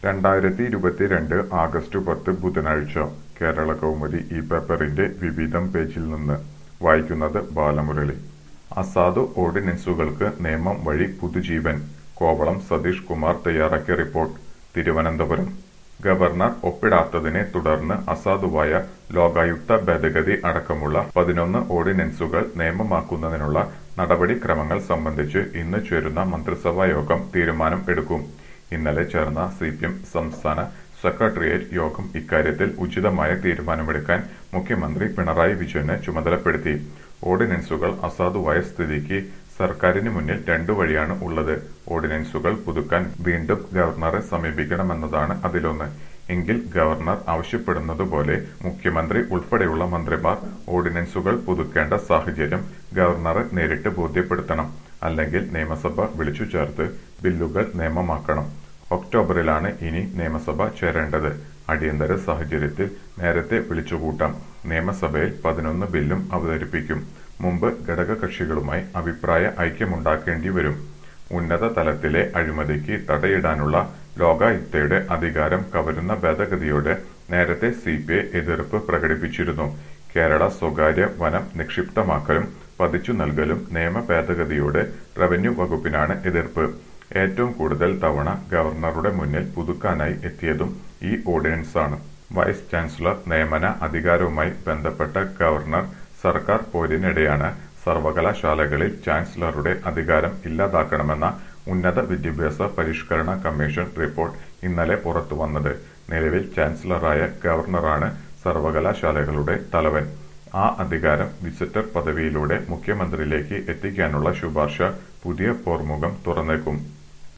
രണ്ടായിരത്തി ഇരുപത്തിരണ്ട് ആഗസ്റ്റ് പത്ത് ബുധനാഴ്ച കേരള കൗമുദി ഈ പേപ്പറിന്റെ വിവിധം പേജിൽ നിന്ന് വായിക്കുന്നത് ബാലമുരളി അസാധു ഓർഡിനൻസുകൾക്ക് നിയമം വഴി പുതുജീവൻ കോവളം സതീഷ് കുമാർ തയ്യാറാക്കിയ റിപ്പോർട്ട് തിരുവനന്തപുരം ഗവർണർ ഒപ്പിടാത്തതിനെ തുടർന്ന് അസാധുവായ ലോകായുക്ത ഭേദഗതി അടക്കമുള്ള പതിനൊന്ന് ഓർഡിനൻസുകൾ നിയമമാക്കുന്നതിനുള്ള നടപടിക്രമങ്ങൾ സംബന്ധിച്ച് ഇന്ന് ചേരുന്ന മന്ത്രിസഭാ യോഗം തീരുമാനം എടുക്കും ഇന്നലെ ചേർന്ന സി പി എം സംസ്ഥാന സെക്രട്ടേറിയറ്റ് യോഗം ഇക്കാര്യത്തിൽ ഉചിതമായ തീരുമാനമെടുക്കാൻ മുഖ്യമന്ത്രി പിണറായി വിജയനെ ചുമതലപ്പെടുത്തി ഓർഡിനൻസുകൾ അസാധുവായ സ്ഥിതിക്ക് സർക്കാരിന് മുന്നിൽ രണ്ടു വഴിയാണ് ഉള്ളത് ഓർഡിനൻസുകൾ പുതുക്കാൻ വീണ്ടും ഗവർണറെ സമീപിക്കണമെന്നതാണ് അതിലൊന്ന് എങ്കിൽ ഗവർണർ ആവശ്യപ്പെടുന്നതുപോലെ മുഖ്യമന്ത്രി ഉൾപ്പെടെയുള്ള മന്ത്രിമാർ ഓർഡിനൻസുകൾ പുതുക്കേണ്ട സാഹചര്യം ഗവർണറെ നേരിട്ട് ബോധ്യപ്പെടുത്തണം അല്ലെങ്കിൽ നിയമസഭ വിളിച്ചു ചേർത്ത് ബില്ലുകൾ നിയമമാക്കണം ഒക്ടോബറിലാണ് ഇനി നിയമസഭ ചേരേണ്ടത് അടിയന്തര സാഹചര്യത്തിൽ നേരത്തെ വിളിച്ചുകൂട്ടാം നിയമസഭയിൽ പതിനൊന്ന് ബില്ലും അവതരിപ്പിക്കും മുമ്പ് ഘടകകക്ഷികളുമായി അഭിപ്രായ ഐക്യമുണ്ടാക്കേണ്ടി വരും ഉന്നത തലത്തിലെ അഴിമതിക്ക് തടയിടാനുള്ള ലോകായുക്തയുടെ അധികാരം കവരുന്ന ഭേദഗതിയോട് നേരത്തെ സി പി ഐ എതിർപ്പ് പ്രകടിപ്പിച്ചിരുന്നു കേരള സ്വകാര്യ വനം നിക്ഷിപ്തമാക്കലും പതിച്ചു നൽകലും നിയമ ഭേദഗതിയോട് റവന്യൂ വകുപ്പിനാണ് എതിർപ്പ് ഏറ്റവും കൂടുതൽ തവണ ഗവർണറുടെ മുന്നിൽ പുതുക്കാനായി എത്തിയതും ഈ ഓർഡിനൻസാണ് വൈസ് ചാൻസലർ നിയമന അധികാരവുമായി ബന്ധപ്പെട്ട ഗവർണർ സർക്കാർ പോരിനിടെയാണ് സർവകലാശാലകളിൽ ചാൻസലറുടെ അധികാരം ഇല്ലാതാക്കണമെന്ന ഉന്നത വിദ്യാഭ്യാസ പരിഷ്കരണ കമ്മീഷൻ റിപ്പോർട്ട് ഇന്നലെ പുറത്തുവന്നത് നിലവിൽ ചാൻസലറായ ഗവർണറാണ് സർവകലാശാലകളുടെ തലവൻ ആ അധികാരം വിസിറ്റർ പദവിയിലൂടെ മുഖ്യമന്ത്രിയിലേക്ക് എത്തിക്കാനുള്ള ശുപാർശ പുതിയ പോർമുഖം തുറന്നേക്കും